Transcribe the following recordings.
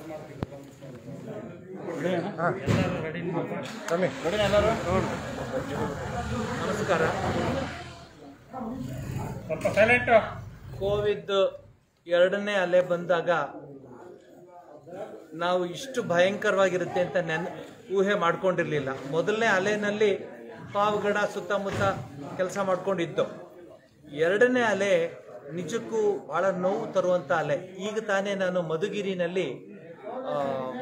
ನಮಸ್ಕಾರ ಸ್ವಲ್ಪ silent Covid ಎರಡನೇ ಅಲೆ ಬಂದಾಗ ನಾವು ಇಷ್ಟು ಭಯಂಕರವಾಗಿರುತ್ತೆ ಅಂತ ನೆನ್ ಊಹೆ ಮಾಡ್ಕೊಂಡಿರ್ಲಿಲ್ಲ ಮೊದಲನೇ ಅಲೆನಲ್ಲಿ ಪಾವಗಡ ಸುತ್ತಮುತ್ತ ಕೆಲಸ ಮಾಡ್ಕೊಂಡಿದ್ದು ಎರಡನೇ ಅಲೆ ನಿಜಕ್ಕೂ ಬಹಳ ನೋವು ತರುವಂತ ಅಲೆ ಈಗ ತಾನೇ ನಾನು ಮಧುಗಿರಿನಲ್ಲಿ ಆ,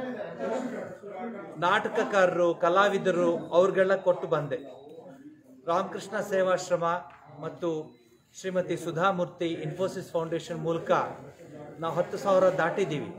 ನಾಟಕಕಾರರು ಕಲಾವಿದರು ಅವ್ರಿಗೆಲ್ಲ ಕೊಟ್ಟು ಬಂದೆ ರಾಮಕೃಷ್ಣ ಸೇವಾಶ್ರಮ ಮತ್ತು ಶ್ರೀಮತಿ ಸುಧಾಮೂರ್ತಿ ಇನ್ಫೋಸಿಸ್ ಫೌಂಡೇಶನ್ ಮೂಲಕ ನಾವು ಹತ್ತು ಸಾವಿರ ದಾಟಿದ್ದೀವಿ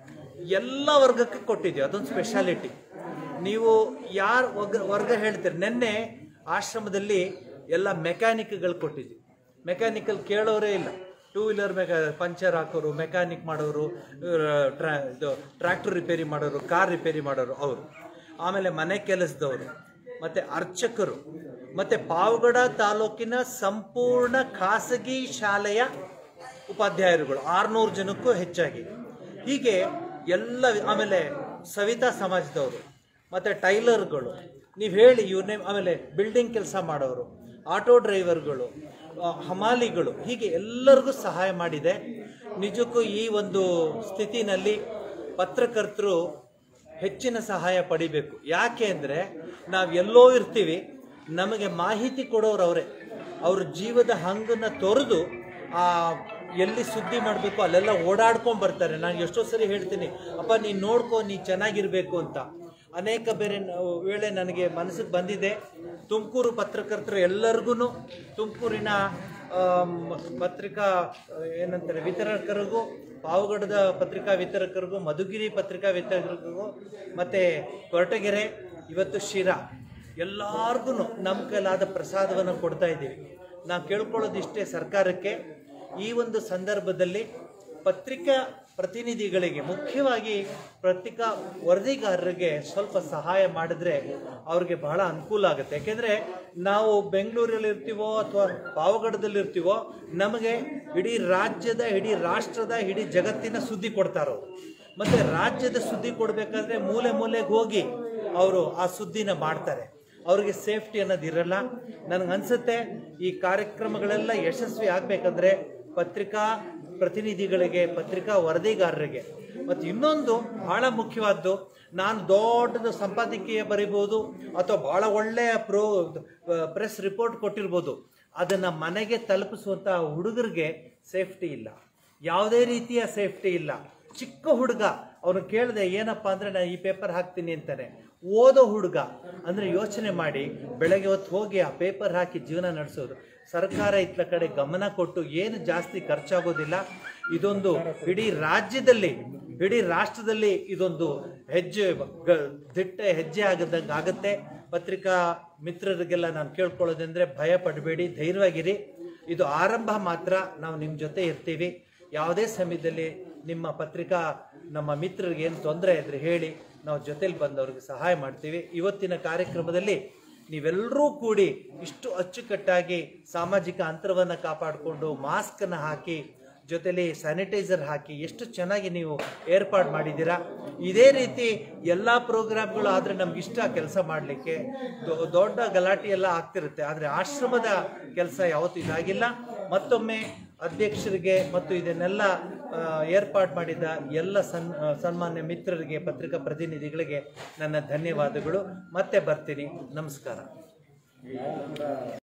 ಎಲ್ಲ ವರ್ಗಕ್ಕೆ ಕೊಟ್ಟಿದ್ದೀವಿ ಅದೊಂದು ಸ್ಪೆಷಾಲಿಟಿ ನೀವು ಯಾರು ವರ್ಗ ವರ್ಗ ಹೇಳ್ತೀರಿ ನಿನ್ನೆ ಆಶ್ರಮದಲ್ಲಿ ಎಲ್ಲ ಮೆಕ್ಯಾನಿಕ್ಗಳು ಕೊಟ್ಟಿದ್ವಿ ಮೆಕ್ಯಾನಿಕಲ್ ಕೇಳೋರೇ ಇಲ್ಲ ಟೂ ವೀಲರ್ ಮೆಕಾ ಪಂಚರ್ ಹಾಕೋರು ಮೆಕ್ಯಾನಿಕ್ ಮಾಡೋರು ಇವ್ರ ಟ್ರಾ ಇದು ಟ್ರ್ಯಾಕ್ಟರ್ ರಿಪೇರಿ ಮಾಡೋರು ಕಾರ್ ರಿಪೇರಿ ಮಾಡೋರು ಅವರು ಆಮೇಲೆ ಮನೆ ಕೆಲಸದವರು ಮತ್ತೆ ಅರ್ಚಕರು ಮತ್ತೆ ಪಾವಗಡ ತಾಲೂಕಿನ ಸಂಪೂರ್ಣ ಖಾಸಗಿ ಶಾಲೆಯ ಉಪಾಧ್ಯಾಯರುಗಳು ಆರ್ನೂರು ಜನಕ್ಕೂ ಹೆಚ್ಚಾಗಿ ಹೀಗೆ ಎಲ್ಲ ಆಮೇಲೆ ಸವಿತಾ ಸಮಾಜದವರು ಮತ್ತೆ ಟೈಲರ್ಗಳು ನೀವು ಹೇಳಿ ಇವ್ರನ್ನೇ ಆಮೇಲೆ ಬಿಲ್ಡಿಂಗ್ ಕೆಲಸ ಮಾಡೋರು ಆಟೋ ಡ್ರೈವರ್ಗಳು ಆ, ಹಮಾಲಿಗಳು ಹೀಗೆ ಎಲ್ಲರಿಗೂ ಸಹಾಯ ಮಾಡಿದೆ ನಿಜಕ್ಕೂ ಈ ಒಂದು ಸ್ಥಿತಿನಲ್ಲಿ ಪತ್ರಕರ್ತರು ಹೆಚ್ಚಿನ ಸಹಾಯ ಪಡಿಬೇಕು ಯಾಕೆ ಅಂದರೆ ನಾವು ಎಲ್ಲೋ ಇರ್ತೀವಿ ನಮಗೆ ಮಾಹಿತಿ ಕೊಡೋರು ಅವರೇ ಅವ್ರ ಜೀವದ ಹಂಗನ್ನು ತೊರೆದು ಆ ಎಲ್ಲಿ ಸುದ್ದಿ ಮಾಡಬೇಕು ಅಲ್ಲೆಲ್ಲ ಓಡಾಡ್ಕೊಂಡು ಬರ್ತಾರೆ ನಾನು ಎಷ್ಟೋ ಸರಿ ಹೇಳ್ತೀನಿ ಅಪ್ಪ ನೀನು ನೋಡ್ಕೊ ನೀ ಚೆನ್ನಾಗಿರ್ಬೇಕು ಅಂತ ಅನೇಕ ಬೇರೆ ನ- ವೇಳೆ ನನಗೆ ಮನಸ್ಸಿಗೆ ಬಂದಿದೆ ತುಮಕೂರು ಪತ್ರಕರ್ತರು ಎಲ್ಲರಿಗೂ ತುಮಕೂರಿನ ಆಮ್, ಪತ್ರಿಕಾ ಆ, ಏನಂತಾರೆ ವಿತರಕರಿಗೂ ಪಾವಗಡದ ಪತ್ರಿಕಾ ವಿತರಕರಿಗೂ ಮಧುಗಿರಿ ಪತ್ರಿಕಾ ವಿತರಕರಿಗೂ ಮತ್ತು ಕೊರಟಗೆರೆ ಇವತ್ತು ಶಿರಾ ಎಲ್ಲಾರ್ಗು ನಮ್ಮ ಕೈಲಾದ ಪ್ರಸಾದವನ್ನು ಕೊಡ್ತಾ ಇದ್ದೀವಿ ನಾವು ಕೇಳ್ಕೊಳ್ಳೋದಿಷ್ಟೇ ಸರ್ಕಾರಕ್ಕೆ ಈ ಒಂದು ಸಂದರ್ಭದಲ್ಲಿ ಪತ್ರಿಕಾ ಪ್ರತಿನಿಧಿಗಳಿಗೆ ಮುಖ್ಯವಾಗಿ ಪತ್ರಿಕಾ ವರದಿಗಾರರಿಗೆ ಸ್ವಲ್ಪ ಸಹಾಯ ಮಾಡಿದ್ರೆ ಅವ್ರಿಗೆ ಬಹಳ ಅನುಕೂಲ ಆಗುತ್ತೆ ಯಾಕೆಂದ್ರೆ ನಾವು ಬೆಂಗಳೂರಲ್ಲಿ ಇರ್ತೀವೋ ಅಥವಾ ಪಾವಗಡದಲ್ಲಿ ಇರ್ತೀವೋ ನಮಗೆ ಇಡೀ ರಾಜ್ಯದ ಇಡೀ ರಾಷ್ಟ್ರದ ಇಡೀ ಜಗತ್ತಿನ ಸುದ್ದಿ ಕೊಡ್ತಾರೋ ಮತ್ತೆ ರಾಜ್ಯದ ಸುದ್ದಿ ಕೊಡಬೇಕಾದ್ರೆ ಮೂಲೆ ಮೂಲೆಗೆ ಹೋಗಿ ಅವರು ಆ ಸುದ್ದಿನ ಮಾಡ್ತಾರೆ ಅವ್ರಿಗೆ ಸೇಫ್ಟಿ ಅನ್ನೋದು ಇರಲ್ಲ ನನಗನ್ಸುತ್ತೆ ಈ ಕಾರ್ಯಕ್ರಮಗಳೆಲ್ಲ ಯಶಸ್ವಿ ಆಗಬೇಕಂದ್ರೆ ಪತ್ರಿಕಾ ಪ್ರತಿನಿಧಿಗಳಿಗೆ ಪತ್ರಿಕಾ ವರದಿಗಾರರಿಗೆ ಮತ್ತು ಇನ್ನೊಂದು ಬಹಳ ಮುಖ್ಯವಾದ್ದು ನಾನು ದೊಡ್ಡದು ಸಂಪಾದಕೀಯ ಬರಿಬೋದು ಅಥವಾ ಬಹಳ ಒಳ್ಳೆಯ ಪ್ರೋ ಪ್ರೆಸ್ ರಿಪೋರ್ಟ್ ಕೊಟ್ಟಿರ್ಬೋದು ಅದನ್ನು ಮನೆಗೆ ತಲುಪಿಸುವಂಥ ಹುಡುಗರಿಗೆ ಸೇಫ್ಟಿ ಇಲ್ಲ ಯಾವುದೇ ರೀತಿಯ ಸೇಫ್ಟಿ ಇಲ್ಲ ಚಿಕ್ಕ ಹುಡುಗ ಅವನು ಕೇಳಿದೆ ಏನಪ್ಪ ಅಂದರೆ ನಾನು ಈ ಪೇಪರ್ ಹಾಕ್ತೀನಿ ಅಂತಾನೆ ಓದೋ ಹುಡುಗ ಅಂದರೆ ಯೋಚನೆ ಮಾಡಿ ಬೆಳಗ್ಗೆ ಹೊತ್ತು ಹೋಗಿ ಆ ಪೇಪರ್ ಹಾಕಿ ಜೀವನ ನಡೆಸೋದು ಸರ್ಕಾರ ಇತ್ಲ ಕಡೆ ಗಮನ ಕೊಟ್ಟು ಏನು ಜಾಸ್ತಿ ಖರ್ಚಾಗೋದಿಲ್ಲ ಇದೊಂದು ಇಡೀ ರಾಜ್ಯದಲ್ಲಿ ಇಡೀ ರಾಷ್ಟ್ರದಲ್ಲಿ ಇದೊಂದು ಹೆಜ್ಜೆ ಗ- ದಿಟ್ಟ ಹೆಜ್ಜೆ ಆಗದಂಗೆ ಆಗುತ್ತೆ ಪತ್ರಿಕಾ ಮಿತ್ರರಿಗೆಲ್ಲ ನಾನು ಕೇಳ್ಕೊಳ್ಳೋದಂದ್ರೆ ಭಯ ಪಡಬೇಡಿ ಧೈರ್ಯವಾಗಿರಿ ಇದು ಆರಂಭ ಮಾತ್ರ ನಾವು ನಿಮ್ಮ ಜೊತೆ ಇರ್ತೀವಿ ಯಾವುದೇ ಸಮಯದಲ್ಲಿ ನಿಮ್ಮ ಪತ್ರಿಕಾ ನಮ್ಮ ಮಿತ್ರರಿಗೆ ಏನು ತೊಂದರೆ ಇದ್ರೆ ಹೇಳಿ ನಾವು ಜೊತೆಲಿ ಬಂದವ್ರಿಗೆ ಸಹಾಯ ಮಾಡ್ತೀವಿ ಇವತ್ತಿನ ಕಾರ್ಯಕ್ರಮದಲ್ಲಿ ನೀವೆಲ್ಲರೂ ಕೂಡಿ ಇಷ್ಟು ಅಚ್ಚುಕಟ್ಟಾಗಿ ಸಾಮಾಜಿಕ ಅಂತರವನ್ನು ಕಾಪಾಡಿಕೊಂಡು ಮಾಸ್ಕನ್ನು ಹಾಕಿ ಜೊತೆಲಿ ಸ್ಯಾನಿಟೈಸರ್ ಹಾಕಿ ಎಷ್ಟು ಚೆನ್ನಾಗಿ ನೀವು ಏರ್ಪಾಡು ಮಾಡಿದ್ದೀರಾ ಇದೇ ರೀತಿ ಎಲ್ಲ ಪ್ರೋಗ್ರಾಮ್ಗಳು ಆದರೆ ನಮ್ಗೆ ಇಷ್ಟ ಕೆಲಸ ಮಾಡಲಿಕ್ಕೆ ದೊಡ್ಡ ಗಲಾಟೆ ಎಲ್ಲ ಆಗ್ತಿರುತ್ತೆ ಆದರೆ ಆಶ್ರಮದ ಕೆಲಸ ಯಾವತ್ತೂ ಇದಾಗಿಲ್ಲ ಮತ್ತೊಮ್ಮೆ ಅಧ್ಯಕ್ಷರಿಗೆ ಮತ್ತು ಇದನ್ನೆಲ್ಲ ಆ, ಏರ್ಪಾಡು ಮಾಡಿದ ಎಲ್ಲ ಸನ್ ಆ, ಸನ್ಮಾನ್ಯ ಮಿತ್ರರಿಗೆ ಪತ್ರಿಕಾ ಪ್ರತಿನಿಧಿಗಳಿಗೆ ನನ್ನ ಧನ್ಯವಾದಗಳು ಮತ್ತೆ ಬರ್ತೀನಿ ನಮಸ್ಕಾರ